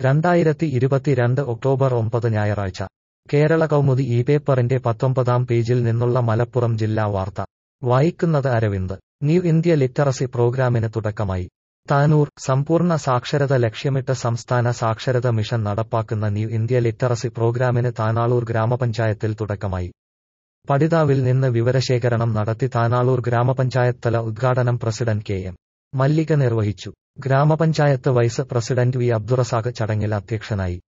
രണ്ടായിരത്തി ഇരുപത്തിരണ്ട് ഒക്ടോബർ ഒമ്പത് ഞായറാഴ്ച കേരള കൗമുദി ഈ പേപ്പറിന്റെ പത്തൊമ്പതാം പേജിൽ നിന്നുള്ള മലപ്പുറം ജില്ലാ വാർത്ത വായിക്കുന്നത് അരവിന്ദ് ന്യൂ ഇന്ത്യ ലിറ്ററസി പ്രോഗ്രാമിന് തുടക്കമായി താനൂർ സമ്പൂർണ്ണ സാക്ഷരത ലക്ഷ്യമിട്ട് സംസ്ഥാന സാക്ഷരത മിഷൻ നടപ്പാക്കുന്ന ന്യൂ ഇന്ത്യ ലിറ്ററസി പ്രോഗ്രാമിന് താനാളൂർ ഗ്രാമപഞ്ചായത്തിൽ തുടക്കമായി പഠിതാവിൽ നിന്ന് വിവരശേഖരണം നടത്തി താനാളൂർ ഗ്രാമപഞ്ചായത്ത് തല ഉദ്ഘാടനം പ്രസിഡന്റ് കെ എം മല്ലിക നിർവഹിച്ചു ഗ്രാമപഞ്ചായത്ത് വൈസ് പ്രസിഡന്റ് വി അബ്ദുറസാഖ് ചടങ്ങിൽ അധ്യക്ഷനായി